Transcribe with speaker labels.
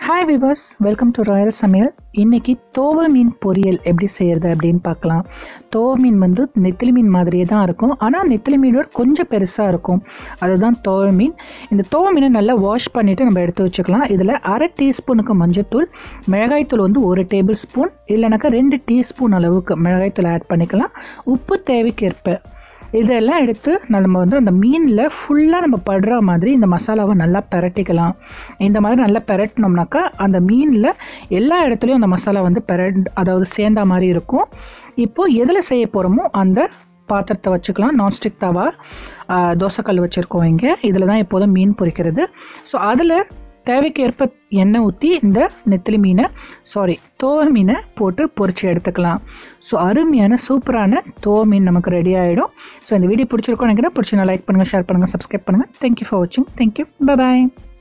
Speaker 1: hi viewers welcome to royal Samayal இன்னைக்கு தோவ மீன் பொரியல் எப்படி செய்கிறது அப்படின்னு பார்க்கலாம் தோவ மீன் வந்து நெத்திலி மீன் மாதிரியே தான் இருக்கும் ஆனால் நெத்திலி மீனோட கொஞ்சம் பெருசாக இருக்கும் அதுதான் தோவ மீன் இந்த தோவ மீனை நல்லா வாஷ் பண்ணிவிட்டு நம்ம எடுத்து வச்சுக்கலாம் இதில் அரை டீஸ்பூனுக்கு மஞ்சத்தூள் மிளகாய்த்தூள் வந்து ஒரு டேபிள் ஸ்பூன் இல்லைனாக்கா ரெண்டு டீஸ்பூன் அளவுக்கு மிளகாய்த்தூள் ஆட் பண்ணிக்கலாம் உப்பு தேவைக்கேற்ப இதெல்லாம் எடுத்து நம்ம வந்து அந்த மீனில் ஃபுல்லாக நம்ம படுற மாதிரி இந்த மசாலாவை நல்லா பிரட்டிக்கலாம் இந்த மாதிரி நல்லா பிரட்டினோம்னாக்கா அந்த மீனில் எல்லா இடத்துலையும் அந்த மசாலா வந்து பெரட் அதாவது சேர்ந்த மாதிரி இருக்கும் இப்போது எதில் செய்ய போகிறோமோ அந்த பாத்திரத்தை வச்சுக்கலாம் நான்ஸ்டிக் தவா ஆ, தோசைக்கல் வச்சுருக்கோம் இங்கே இதில் தான் எப்போதும் மீன் பொரிக்கிறது ஸோ அதில் தேவைக்கேற்ப எண்ணெய் ஊற்றி இந்த நெத்திலி மீனை சாரி தோவ மீனை போட்டு பொரிச்சு எடுத்துக்கலாம் ஸோ அருமையான சூப்பரான தோவ மீன் நமக்கு ரெடி ஆகிடும் ஸோ இந்த வீடியோ பிடிச்சிருக்கோம் நினைக்கிறேன் பிடிச்சினா லைக் பண்ணுங்கள் ஷேர் பண்ணுங்கள் சப்ஸ்கிரைப் பண்ணுங்கள் தேங்க்யூ ஃபார் வாட்சிங் தேங்க்யூ பை